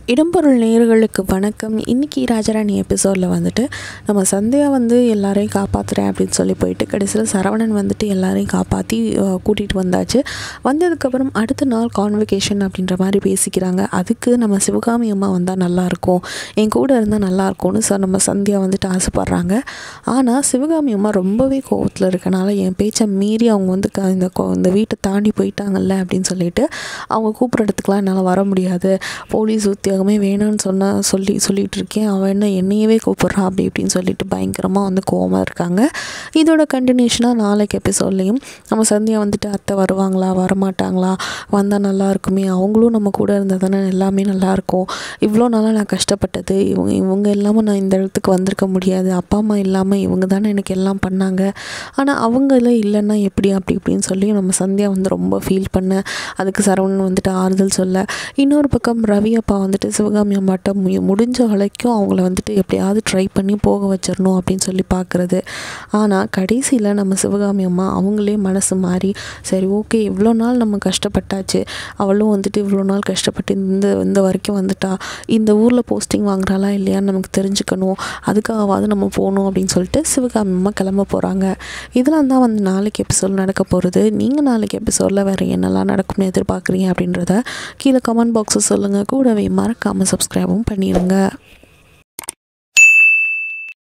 இடம்பொருள் நேயர்களுக்கு வணக்கம் இன்றைக்கி ராஜராணி எபிசோடில் வந்துட்டு நம்ம சந்தியா வந்து எல்லாரையும் காப்பாற்றுறேன் அப்படின்னு சொல்லி போயிட்டு கடைசியில் சரவணன் வந்துட்டு எல்லாரையும் காப்பாற்றி கூட்டிகிட்டு வந்தாச்சு வந்ததுக்கப்புறம் அடுத்த நாள் கான்வெகேஷன் அப்படின்ற மாதிரி பேசிக்கிறாங்க அதுக்கு நம்ம சிவகாமி அம்மா வந்தால் நல்லாயிருக்கும் என் கூட இருந்தால் நல்லாயிருக்கும்னு சார் நம்ம சந்தியா வந்துட்டு ஆசைப்பட்றாங்க ஆனால் சிவகாமி அம்மா ரொம்பவே கோவத்தில் இருக்கனால என் பேச்சை மீறி அவங்க வந்து க இந்த கோ இந்த வீட்டை தாண்டி போயிட்டாங்கல்ல அப்படின்னு சொல்லிட்டு அவங்க கூப்பிட்றதுக்கெலாம் என்னால் வர முடியாது போலீஸ் உத்தியோகமே வேணான்னு சொன்ன சொல்லி சொல்லிட்டு இருக்கேன் அவன் என்ன என்னையவே கூப்பிட்றான் அப்படி இப்படின்னு சொல்லிட்டு பயங்கரமாக வந்து கோவமாக இருக்காங்க இதோட கண்டினியூஷனாக நாளைக்கு எபிசோட்லேயும் நம்ம சந்தியா வந்துட்டு அத்தை வருவாங்களா வரமாட்டாங்களா வந்தால் நல்லா இருக்குமே அவங்களும் நம்ம கூட இருந்தால் தானே எல்லாமே நல்லாயிருக்கும் இவ்வளோ நாளாக நான் கஷ்டப்பட்டது இவங்க இவங்க இல்லாமல் நான் இந்த இடத்துக்கு வந்திருக்க முடியாது அப்பா அம்மா இல்லாமல் இவங்க தானே எனக்கு எல்லாம் பண்ணாங்க ஆனால் அவங்கள இல்லைன்னா எப்படி அப்படி இப்படின்னு சொல்லி நம்ம சந்தியா வந்து ரொம்ப ஃபீல் பண்ண அதுக்கு சரவணன் வந்துட்டு ஆறுதல் சொல்ல இன்னொரு பக்கம் ரவி அப்பா வந்துட்டு சிவகாமி அம்மாட்ட மு முடிஞ்ச வரைக்கும் அவங்கள வந்துட்டு எப்படியாவது ட்ரை பண்ணி போக வச்சிடணும் அப்படின்னு சொல்லி பார்க்குறது ஆனால் கடைசியில் நம்ம சிவகாமி அம்மா அவங்களே மனசு மாறி சரி ஓகே இவ்வளோ நாள் நம்ம கஷ்டப்பட்டாச்சு அவளும் வந்துட்டு இவ்வளோ நாள் கஷ்டப்பட்டு இந்த இந்த வரைக்கும் வந்துட்டா இந்த ஊரில் போஸ்டிங் வாங்குறாளா இல்லையான்னு நமக்கு தெரிஞ்சுக்கணும் அதுக்காகவாது நம்ம போகணும் அப்படின்னு சொல்லிட்டு சிவகாமி அம்மா கிளம்ப போகிறாங்க இதெல்லாம் தான் வந்து நாளைக்கு எபிசோட் நடக்க போகிறது நீங்கள் நாளைக்கு எபிசோடில் வேறு என்னெல்லாம் நடக்கும்னு எதிர்பார்க்குறீங்க அப்படின்றத கீழே கமெண்ட் பாக்ஸை சொல்லுங்கள் கூடவே மறக்காமல் சப்ஸ்கிரைபும் பண்ணிடுங்க